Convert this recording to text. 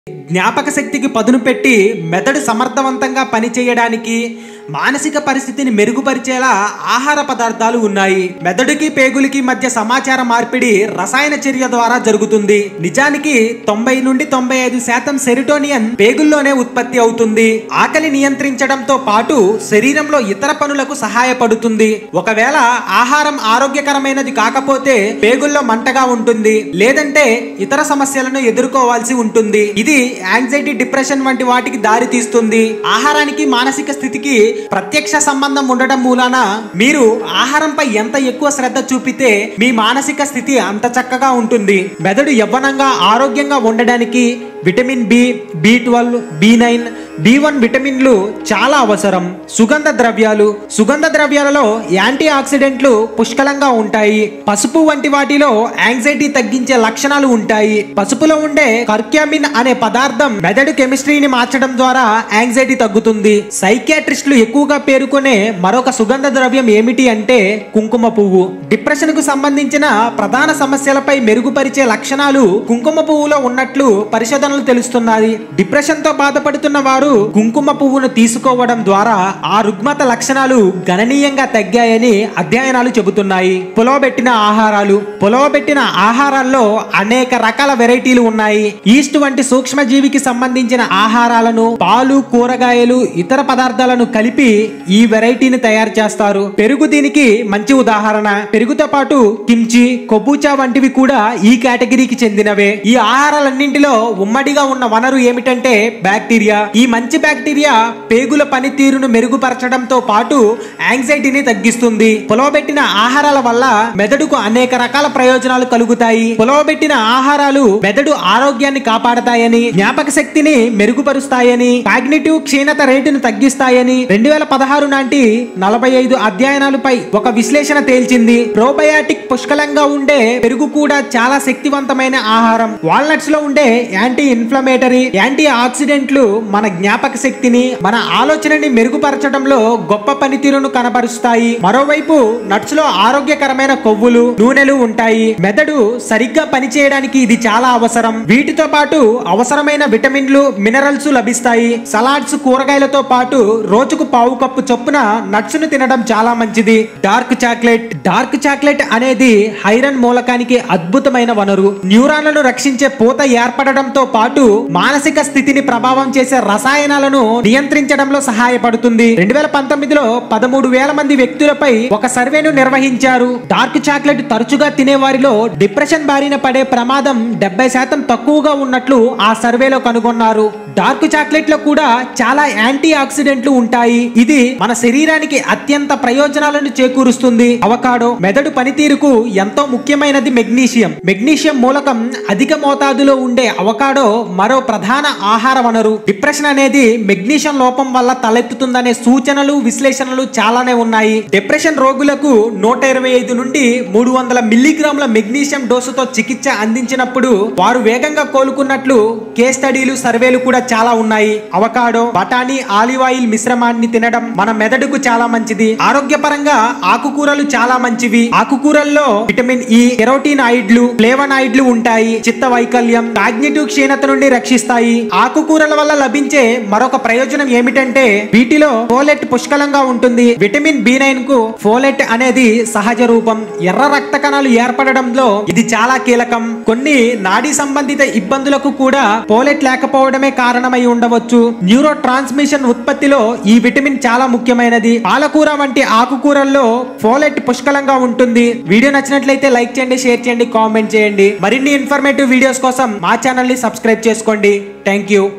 జ్ఞాపక శక్తికి పదును పెట్టి మెదడు సమర్థవంతంగా పనిచేయడానికి మానసిక పరిస్థితిని మెరుగుపరిచేలా ఆహార పదార్థాలు ఉన్నాయి మెదడుకి పేగులకి మధ్య సమాచార మార్పిడి రసాయన చర్య ద్వారా జరుగుతుంది నిజానికి తొంభై నుండి తొంభై ఐదు శాతం సెరిటోనియన్ పేగుల్లోనే ఉత్పత్తి అవుతుంది ఆకలి నియంత్రించడంతో పాటు శరీరంలో ఇతర పనులకు సహాయపడుతుంది ఒకవేళ ఆహారం ఆరోగ్యకరమైనది కాకపోతే పేగుల్లో మంటగా ఉంటుంది లేదంటే ఇతర సమస్యలను ఎదుర్కోవాల్సి ఉంటుంది ఇది యాంగ్జైటీ డిప్రెషన్ వంటి వాటికి దారి తీస్తుంది ఆహారానికి మానసిక స్థితికి ప్రత్యక్ష సంబంధం ఉండడం మూలాన మీరు ఆహారంపై ఎంత ఎక్కువ శ్రద్ధ చూపితే మీ మానసిక స్థితి అంత చక్కగా ఉంటుంది మెదడు యవ్వనంగా ఆరోగ్యంగా ఉండడానికి vitamin B B twelve B nine B one విటమిన్లు చాలా అవసరం సుగంధ ద్రవ్యాలు సుగంధ ద్రవ్యాలలో యాంటీ ఆక్సిడెంట్లు పుష్కలంగా ఉంటాయి పసుపు వంటి వాటిలో యాంగ్జైటీ తగ్గించే లక్షణాలు ఉంటాయి పసుపులో ఉండే కర్క్యామిన్ అనే పదార్థం మెదడు కెమిస్ట్రీని మార్చడం ద్వారా యాంగ్జైటీ తగ్గుతుంది సైకియాట్రిస్టులు ఎక్కువగా పేర్కొనే మరొక సుగంధ ద్రవ్యం ఏమిటి అంటే కుంకుమ పువ్వు డిప్రెషన్ కు సంబంధించిన ప్రధాన సమస్యలపై మెరుగుపరిచే లక్షణాలు కుంకుమ పువ్వులో ఉన్నట్లు పరిశోధనలు తెలుస్తున్నాయి డిప్రెషన్ తో బాధపడుతున్న వారు కుంకుమ పువ్వును తీసుకోవడం ద్వారా ఆ రుగ్మత లక్షణాలు గణనీయంగా తగ్గాయని అధ్యయనాలు చెబుతున్నాయి పులవబెట్టిన ఆహారాలు పులవబెట్టిన ఆహారాల్లో అనేక రకాల వెరైటీలు ఉన్నాయి ఈస్ట్ వంటి సూక్ష్మజీవికి సంబంధించిన ఆహారాలను పాలు కూరగాయలు ఇతర పదార్థాలను కలిపి ఈ వెరైటీని తయారు చేస్తారు పెరుగు దీనికి మంచి ఉదాహరణ పెరుగుతో పాటు కిమ్చి కొబ్బుచా వంటివి కూడా ఈ కేటగిరీకి చెందినవే ఈ ఆహారాలన్నింటిలో ఉమ్మడిగా ఉన్న వనరు ఏమిటంటే బ్యాక్టీరియా ఈ మంచి బ్యాక్టీరియా పేగుల పనితీరును మెరుగుపరచడంతో పాటు యాంగ్జైటీని తగ్గిస్తుంది పులవబెట్టిన ఆహారాల వల్ల మెదడుకు అనేక రకాల ప్రయోజనాలు కలుగుతాయి పులవబెట్టిన ఆహారాలు మెదడు ఆరోగ్యాన్ని కాపాడతాయని జ్ఞాపక శక్తిని మెరుగుపరుస్తాయని కాగ్నిటివ్ క్షీణత రేటును తగ్గిస్తాయని రెండు వేల పదహారు నాటి నలభై ఐదు అధ్యయనాలపై ఒక విశ్లేషణ తేల్చింది ప్రోబయాటిక్ పుష్కలంగా ఉండే పెరుగు కూడా చాలా శక్తివంతమైన ఆహారం వాల్నట్స్ లో ఉండే యాంటీ ఇన్ఫ్లమేటరీ యాంటీ ఆక్సిడెంట్లు మన జ్ఞాపక శక్తిని మన ఆలోచనని మెరుగుపరచడంలో గొప్ప పనితీరును కనబరుస్తాయి మరోవైపు నట్స్ లో ఆరోగ్యకరమైన కొవ్వులు నూనెలు ఉంటాయి మెదడు సరిగ్గా పనిచేయడానికి ఇది చాలా అవసరం వీటితో పాటు అవసరమైన విటమిన్లు మినరల్స్ లభిస్తాయి సలాడ్స్ కూరగాయలతో పాటు రోజుకు పావు కప్పు చొప్పున నట్స్ ను తినడం చాలా మంచిది డార్క్ చాక్లెట్ డార్క్ చాక్లెట్ అనేది హైరన్ మూలకానికి అద్భుతమైన వనరు న్యూరాన్లను రక్షించే పూత ఏర్పడడంతో పాటు మానసిక స్థితిని ప్రభావం చేసే రసాయనాలను నియంత్రించడంలో సహాయపడుతుంది రెండు వేల పంతొమ్మిదిలో పదమూడు వేల మంది వ్యక్తులపై ఒక సర్వేను నిర్వహించారు డార్క్ చాక్లెట్ తరచుగా తినే వారిలో డిప్రెషన్ బారిన పడే ప్రమాదం డెబ్బై శాతం తక్కువగా ఉన్నట్లు ఆ సర్వేలో కనుగొన్నారు డార్క్ చాక్లెట్ లో కూడా చాలా యాంటీ ఆక్సిడెంట్లు ఉంటాయి ఇది మన శరీరానికి అత్యంత ప్రయోజనాలను చేకూరుస్తుంది అవకాడో మెదడు పనితీరుకు ఎంతో ముఖ్యమైనది మెగ్నీషియం మెగ్నీషియం మూలకం అధిక మోతాదులో ఉండే అవకాడో మరో ప్రధాన ఆహార వనరు డిప్రెషన్ అనేది మెగ్నీషియం లోపం వల్ల తలెత్తుతుందనే సూచనలు విశ్లేషణలు చాలానే ఉన్నాయి డిప్రెషన్ రోగులకు నూట ఇరవై ఐదు నుండి మూడు వందల మిల్లీగ్రాముల మెగ్నీషియం డోసుతో చికిత్స అందించినప్పుడు వారు వేగంగా కోలుకున్నట్లు కేస్ స్టడీలు సర్వేలు కూడా చాలా ఉన్నాయి అవకాడో బఠానీ ఆలివ్ ఆయిల్ మిశ్రమాన్ని తినడం మన మెదడుకు చాలా మంచిది ఆరోగ్యపరంగా ఆకుకూరలు చాలా మంచివి ఆకుకూరల్లో విటమిన్ ఈ కెరోటినాయిడ్లు ఫ్లేవనాయిడ్లు ఉంటాయి చిత్త వైకల్యం కాగ్నిటివ్ క్షీణత నుండి రక్షిస్తాయి ఆకుకూరల వల్ల లభించే మరొక ప్రయోజనం ఏమిటంటే వీటిలో ఫోలెట్ పుష్కలంగా ఉంటుంది విటమిన్ బి నైన్ కు ఫోలెట్ అనేది సహజ రూపం ఎర్ర రక్త కణాలు ఏర్పడడంలో ఇది చాలా కీలకం కొన్ని నాడీ సంబంధిత ఇబ్బందులకు కూడా ఫోలెట్ లేకపోవడమే కారణమై ఉండవచ్చు న్యూరో ట్రాన్స్మిషన్ ఉత్పత్తిలో ఈ విటమిన్ చాలా ముఖ్యమైనది పాలకూర వంటి ఆకుకూరల్లో ఫోలెట్ పుష్కలంగా ఉంటుంది వీడియో నచ్చినట్లయితే లైక్ చేయండి షేర్ చేయండి కామెంట్ చేయండి మరిన్ని ఇన్ఫర్మేటివ్ వీడియోస్ కోసం మా ఛానల్ ని సబ్స్క్రైబ్ చేసుకోండి థ్యాంక్ యూ